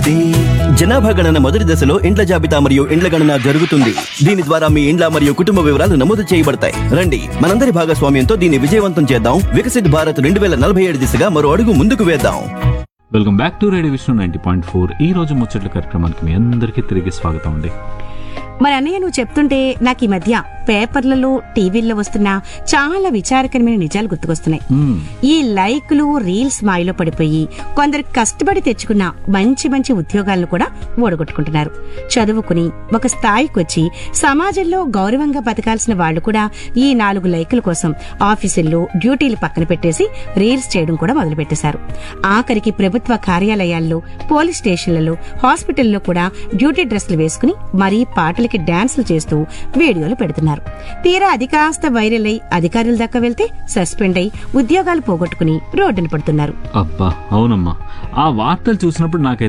జనాభా గణన మొదటి దశలో ఇండ్ల జాబితా మరియు ఇండ్ల గణన జరుగుతుంది దీని ద్వారా మీ ఇండ్ల మరియు కుటుంబ వివరాలు నమోదు చేయబడతాయి రండి మనందరి భాగస్వామ్యంతో దీన్ని విజయవంతం చేద్దాం వికసిత్ భారత్ రెండు వేల నలభై ఏడు దిశగా మరో అడుగు ముందుకు వేద్దాం welcome back to radio Vishnu ninety point four ఈ రోజు ముచ్చట్ల కార్యక్రమానికి మీ అందరికీ తిరిగి స్వాగతం అండి మరి అన్నయ్య నువ్వు చెప్తుంటే నాకు ఈ మధ్య పేపర్లలో టీవీల్లో వస్తున్న చాలా విచారకరమైన నిజాలు గుర్తుకొస్తున్నాయి మ్మ్. ఈ లైక్లు రీల్స్ మాయలో పడిపోయి కొందరు కష్టపడి తెచ్చుకున్న మంచి మంచి ఉద్యోగాలను కూడా ఓడగొట్టుకుంటున్నారు చదువుకుని ఒక స్థాయికి వచ్చి సమాజంలో గౌరవంగా బతకాల్సిన వాళ్ళు కూడా ఈ నాలుగు లైకుల కోసం ఆఫీసుల్లో డ్యూటీలు పక్కన పెట్టేసి రీల్స్ చేయడం కూడా మొదలు పెట్టేశారు ఆఖరికి ప్రభుత్వ కార్యాలయాల్లో పోలీస్ స్టేషన్లలో హాస్పిటల్లో కూడా డ్యూటీ డ్రెస్సులు వేసుకుని మరీ పాటలకి డాన్సులు చేస్తూ వీడియోలు పెడుతున్నారు తీరా అది కాస్త వైరల్ అయి అధికారుల దాకా వెళ్తే సస్పెండ్ అయి ఉద్యోగాలు పోగొట్టుకుని రోడ్డున పడుతున్నారు అబ్బా అవునమ్మా ఆ వార్తలు చూసినప్పుడు నాకైతే